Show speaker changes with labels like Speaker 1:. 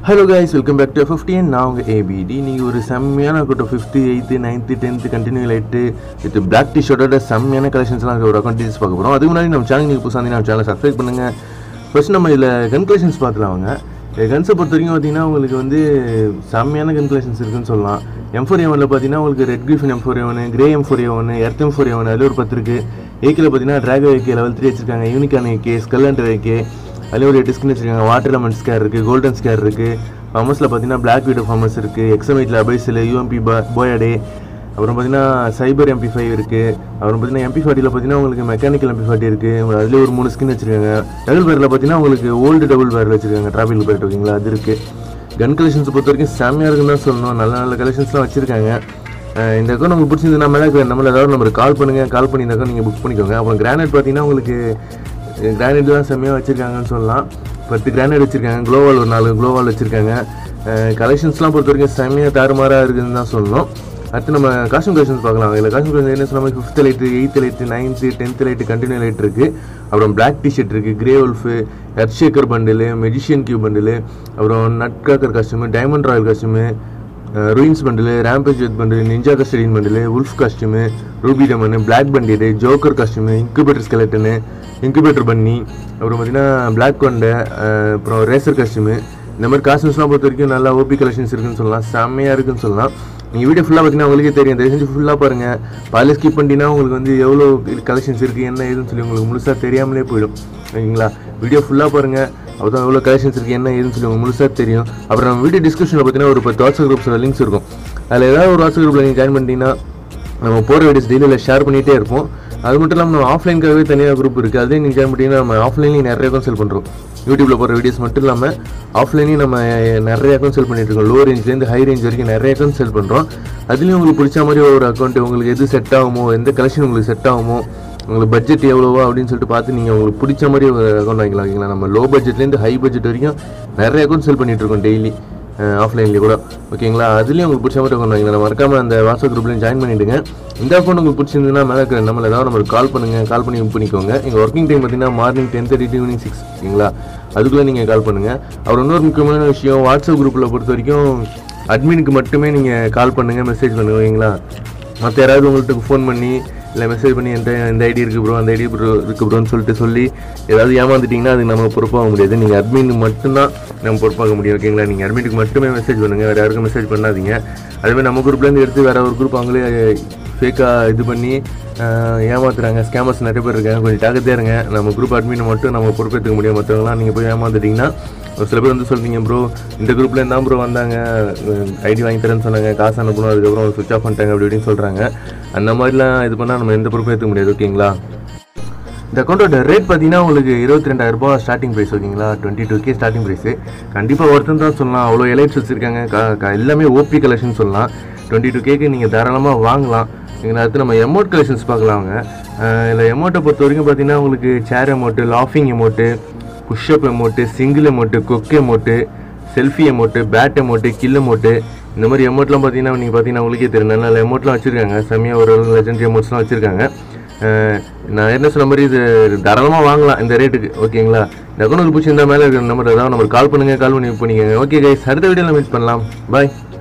Speaker 1: hello guys welcome back to fifteen நான் உங்கள் ABT நீங்கள் ஒரு செம்மையான கூட்டம் fifth eighth ninth tenth continue light with black டிஷர்ட்டோட செம்மையான கலெக்ஷன்ஸ்லாம் ஒரு அக்கௌண்ட் டீல்ஸ் பார்க்க போகிறோம் அதுக்கு முன்னாடி நம்ம சேனல் நீங்கள் புதுசாக நம்ம சேனலை சப்ஸ்கிரைப் பண்ணுங்கள் ஃபர்ஸ்ட் நம்ம இதில் கன் கலெக்ஷன்ஸ் பார்த்துலாம் வாங்க கன்ஸை பொறுத்த வரைக்கும் பார்த்தீங்கன்னா உங்களுக்கு வந்து செம்மையான கன் கலெக்ஷன்ஸ் இருக்குன்னு சொல்லலாம் எம் ஃபோர் ஏவனில் பார்த்தீங்கன்னா உங்களுக்கு red griffin M four A one grey M four A one earth M four A one அதில் ஒரு பத்து இருக்குது ஏக்கில் பார்த்தீங்கன்னா ட்ராகோ ஏகே லெவல் த்ரீ வச்சிருக்காங்க யூனிகான் ஏகே ஸ்கல்லண்டர் ஏகே அதில் ஒரு டிஸ்கின் வச்சிருக்காங்க வாட்டர் லெமன் ஸ்கேர் இருக்குது கோல்டன் ஸ்கேர் இருக்குது ஃபார்மஸில் பார்த்தீங்கன்னா பிளாக் வீடோ ஃபார்மஸ் இருக்குது எக்ஸமைட்டில் அபைஸில் யூஎம்பி போயாடே அப்புறம் பார்த்தீங்கன்னா சைபர் எம்பி ஃபைவ் இருக்குது அப்புறம் பார்த்தீங்கன்னா எம்பி ஃபார்ட்டியில் பார்த்தீங்கன்னா உங்களுக்கு மெக்கானிக்கல் எம்பி ஃபார்ட்டி இருக்குது அதுலேயே ஒரு மூணு ஸ்கின் வச்சிருக்காங்க டபுள் பேரில் பார்த்தீங்கன்னா உங்களுக்கு ஓல்டு டபுள் பேரில் வச்சிருக்காங்க டிராபிக் பேர் ஓகேங்களா அது இருக்குது கன் கலெக்ஷன்ஸ் பொறுத்த வரைக்கும் செம்மையாக இருக்குன்னு தான் சொல்லணும் நல்ல நல்ல கலெக்ஷன்ஸ்லாம் வச்சிருக்காங்க அஹ் இந்த அக்கௌண்ட் உங்களுக்கு பிடிச்சிருந்தா மேலே நம்மள ஏதாவது நம்பருக்கு கால் பண்ணுங்கள் கால் பண்ணி இந்த அக்கௌண்ட் நீங்கள் புக் பண்ணிக்கோங்க அப்புறம் கிரானைட் பார்த்தீங்கன்னா உங்களுக்கு கிரானைட் தான் செம்மையாக வச்சுருக்காங்கன்னு சொல்லலாம் பத்து கிரானைட் வச்சுருக்காங்க க்ளோவால் ஒரு நாலு க்ளோவால் வச்சுருக்காங்க கலெக்ஷன்ஸ்லாம் பொறுத்த வரைக்கும் செம்மையாக தாறுமாறாக இருக்குதுன்னு தான் சொல்லணும் அடுத்து நம்ம காஸ்டியூம் கலெக்ஷன்ஸ் பார்க்கலாம் இதில் காஸ்டியூம் கலெக்ஷன் என்ன சொன்ன fifth light eighth light ninth tenth light continue light இருக்குது அப்புறம் பிளாக் டிஷர்ட் இருக்குது grey wolf earth shaker bundle magician Q bundle அப்புறம் nutcracker costume diamond royal costume ruins bundle rampage with bundle ninja custodian bundle wolf costume ruby demon black bandit joker costume incubator skeleton incubator பண்ணி அப்புறம் பார்த்தீங்கன்னா black கொண்டை அஹ் அப்புறம் racer costume இந்த மாதிரி காஸ்டியூம்ஸ்லாம் பொறுத்த வரைக்கும் நல்லா ஓபி கலெக்ஷன்ஸ் இருக்குன்னு சொல்லலாம் செம்மையாக இருக்குன்னு சொல்லலாம் நீங்கள் வீடியோ ஃபுல்லாக பார்த்தீங்கன்னா உங்களுக்கே தெரியும் தயவு செஞ்சு ஃபுல்லாக பாருங்கள் பாதில் ஸ்கிப் பண்ணிட்டீங்கன்னா உங்களுக்கு வந்து எவ்வளோ கலெக்ஷன்ஸ் இருக்குது என்ன ஏதுன்னு சொல்லி உங்களுக்கு முழுசாக தெரியாமலே போயிடும் ஓகேங்களா வீடியோ ஃபுல்லாக பாருங்கள் அப்போ எவ்வளோ கலெக்ஷன்ஸ் இருக்குது என்ன ஏதுன்னு சொல்லி உங்களுக்கு முழுசாக தெரியும் அப்புறம் நம்ம வீடியோ டிஸ்கிரிப்ஷனில் பார்த்தீங்கன்னா ஒரு பத்து வாட்ஸ்அப் குரூப்ஸில் லிங்க்ஸ் இருக்கும் அதில் ஏதாவது ஒரு வாட்ஸ்அப் குரூப்பில் நீங்கள் ஜாயின் பண்ணிட்டீங்கன்னா நம்ம போகிற வீடியோஸ் டெய்லியில் ஷேர் பண்ணிகிட்டே இருப்போம் அது மட்டும் இல்லாமல் நம்ம ஆஃப்லைனுக்காகவே தனியாக குரூப் இருக்குது அதே நீங்கள் ஜாயின் பண்ணிட்டீங்கன்னா நம்ம ஆஃப்லைன்லேயும் நிறைய அக்கௌண்ட் செல் பண்ணுறோம் யூடியூப்பில் போகிற வீடியோஸ் மட்டும் இல்லாமல் ஆஃப்லைனையும் நம்ம நிறைய அக்கௌண்ட் செல் பண்ணிட்டு இருக்கோம் லோ ரேஞ்ச்லேருந்து ஹை ரேஞ்ச் வரைக்கும் நிறைய அக்கௌண்ட் செல் பண்ணுறோம் அதுலேயும் உங்களுக்கு பிடிச்ச மாதிரி ஒரு அக்கௌண்ட் உங்களுக்கு எது செட் ஆகுமோ எந்த கலெக்ஷன் உங்களுக்கு செட் ஆகுமோ உங்களுக்கு பட்ஜெட் எவ்வளவோ அப்படின்னு சொல்லிட்டு பார்த்து நீங்கள் உங்களுக்கு பிடிச்ச மாதிரி ஒரு அக்கௌண்ட் வாங்கிக்கலாம் ஓகேங்களா நம்ம லோ பட்ஜெட்லேருந்து ஹை பட்ஜெட் வரைக்கும் நிறைய அக்கௌண்ட் செல் பண்ணிட்டு இருக்கோம் டெய்லி ஆஃப்லைன்லேயே கூட ஓகேங்களா அதுலேயும் உங்களுக்கு பிடிச்ச மாதிரி அக்கௌண்ட் வாங்கிக்கலாம் மறக்காம அந்த வாட்ஸ்அப் குரூப்லையும் ஜாயின் பண்ணிவிடுங்க இந்த அக்கௌண்ட் உங்களுக்கு பிடிச்சிருந்ததுன்னா மேலே இருக்கிற நம்மள ஏதாவது நம்மளுக்கு கால் பண்ணுங்கள் கால் பண்ணி புக் பண்ணிக்கோங்க எங்கள் ஒர்க்கிங் டைம் பார்த்தீங்கன்னா morning ten thirty evening six ஓகேங்களா அதுக்குள்ளே நீங்கள் கால் பண்ணுங்கள் அப்புறம் இன்னொரு முக்கியமான விஷயம் வாட்ஸ்அப் குரூப்பில் பொறுத்த வரைக்கும் அட்மினுக்கு மட்டுமே நீங்கள் கால் பண்ணுங்கள் மெசேஜ் பண்ணுங்க ஓகேங்களா மற்ற யாராவது உங்கள்கிட்ட ஃபோன் பண்ணி இல்லை மெசேஜ் பண்ணி எந்த இந்த ஐடி இருக்குது ப்ரோ அந்த ஐடி ப்ரோ இருக்குது ப்ரோன்னு சொல்லிட்டு சொல்லி ஏதாவது ஏமாந்துட்டிங்கன்னா அதுக்கு நம்ம பொறுப்பாக முடியாது நீங்கள் அட்மினுக்கு மட்டும்தான் நம்ம பொறுப்பாக முடியும் ஓகேங்களா நீங்கள் அட்மினுக்கு மட்டுமே மெசேஜ் பண்ணுங்கள் வேறு யாருக்கும் மெசேஜ் பண்ணாதீங்க அதேமாதிரி நம்ம குரூப்லேருந்து எடுத்து வேறு ஒரு குரூப் அவங்களே ஃபேக்காக இது பண்ணி ஆஹ், ஏமாத்துறாங்க ஸ்கேமர்ஸ் நிறைய பேர் இருக்காங்க கொஞ்சம் ஜாக்கிரதையாக இருங்க நம்ம குரூப் அட்மினை மட்டும் நம்ம பொறுப்பேற்றுக்க முடியும் மற்றவங்களாம் நீங்கள் போய் ஏமாந்துட்டிங்கன்னா ஒரு சில பேர் வந்து சொல்றீங்க ப்ரோ இந்த குரூப்ல இருந்தா ப்ரோ வந்தாங்க ஐடி வாங்கி தரேன்னு சொன்னாங்க காசு அனுப்பணும் அதுக்கப்புறம் சுவிச் ஆஃப் பண்ணிட்டாங்க அப்படி இப்படின்னு சொல்றாங்க அந்த மாதிரிலாம் இது பண்ணால் நம்ம எந்த பொறுப்பும் ஏற்றுக்க முடியாது ஓகேங்களா இந்த அக்கௌண்ட்டோட ரேட் பார்த்தீங்கன்னா உங்களுக்கு இருபத்தி ரெண்டாயிரம் ரூபாய் ஸ்டார்டிங் ப்ரைஸ் ஓகேங்களா twenty two K starting price கண்டிப்பாக ஒருத்தன் தான் சொல்லலாம் அவ்வளோ எலைட்ஸ் வச்சிருக்காங்க க- க- எல்லாமே ஓபி கலெக்ஷன் சொல்லலாம் டுவெண்ட்டி டூ கேக்கு நீங்கள் தாராளமாக வாங்கலாம் எங்களை அடுத்து நம்ம எமௌண்ட் கலெக்ஷன்ஸ் பார்க்கலாங்க இதில் எமௌண்ட்டை பொறுத்த வரைக்கும் பார்த்தீங்கன்னா உங்களுக்கு சேர் எமௌண்ட்டு லாஃபிங் emote push up emote single emote கொக் emote selfie emote bat emote kill emote இந்த மாதிரி எமௌண்ட்லாம் பார்த்தீங்கன்னா நீங்கள் பார்த்தீங்கன்னா உங்களுக்கே தெரியும் நல்ல நல்ல எமௌண்ட்லாம் வச்சுருக்காங்க செம்மையாக ஒரு லெஜெண்டரி எமௌண்ட்ஸ்லாம் வச்சுருக்காங்க நான் என்ன சொன்ன மாதிரி இது தாராளமாக வாங்கலாம் இந்த ரேட்டுக்கு ஓகேங்களா இந்த அக்கௌண்ட் பிடிச்சிருந்தா மேலே இருக்கிற நம்பர் ஏதாவது நம்பர் கால் பண்ணுங்கள் கால் பண்ணி பண்ணிக்கோங்க ஓகே கைஸ் அடுத்த வீடியோவில் மீட் பண்ணலாம் பாய்